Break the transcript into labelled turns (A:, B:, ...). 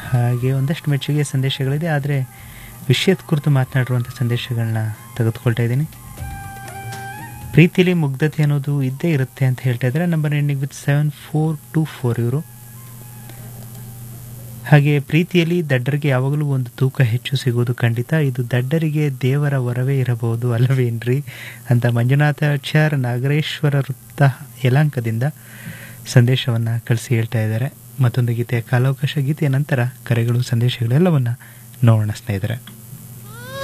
A: ಹಾಗೆ ಒಂದಷ್ಟು ಮೆಚ್ಚುಗೆ ಸಂದೇಶಗಳಿದೆ ಆದರೆ ವಿಷಯದ ಕುರಿತು ಮಾತನಾಡಿರುವಂಥ ಸಂದೇಶಗಳನ್ನ ತೆಗೆದುಕೊಳ್ತಾ ಇದ್ದೀನಿ ಪ್ರೀತಿಲಿ ಮುಗ್ಧತೆ ಅನ್ನೋದು ಇದ್ದೇ ಇರುತ್ತೆ ಅಂತ ಹೇಳ್ತಾ ಇದ್ದಾರೆ number ending with seven four two four ಇವರು ಹಾಗೆ ಪ್ರೀತಿಯಲ್ಲಿ ದಡ್ಡರಿಗೆ ಯಾವಾಗಲೂ ಒಂದು ತೂಕ ಹೆಚ್ಚು ಸಿಗೋದು ಖಂಡಿತ ಇದು ದಡ್ಡರಿಗೆ ದೇವರ ವರವೇ ಇರಬಹುದು ಅಲ್ಲವೇನ್ರಿ ಅಂತ ಮಂಜುನಾಥಾಚಾರ್ ನಾಗರೇಶ್ವರ ವೃತ್ತ ಯಲಾಂಕದಿಂದ ಸಂದೇಶವನ್ನು ಕಳಿಸಿ ಹೇಳ್ತಾ ಇದ್ದಾರೆ ಮತ್ತೊಂದು ಗೀತೆಯ ಕಾಲಾವಕಾಶ ಗೀತೆಯ ನಂತರ ಕರೆಗಳು ಸಂದೇಶಗಳೆಲ್ಲವನ್ನು ನೋಡೋಣ ಸ್ನೇಹಿತರೆ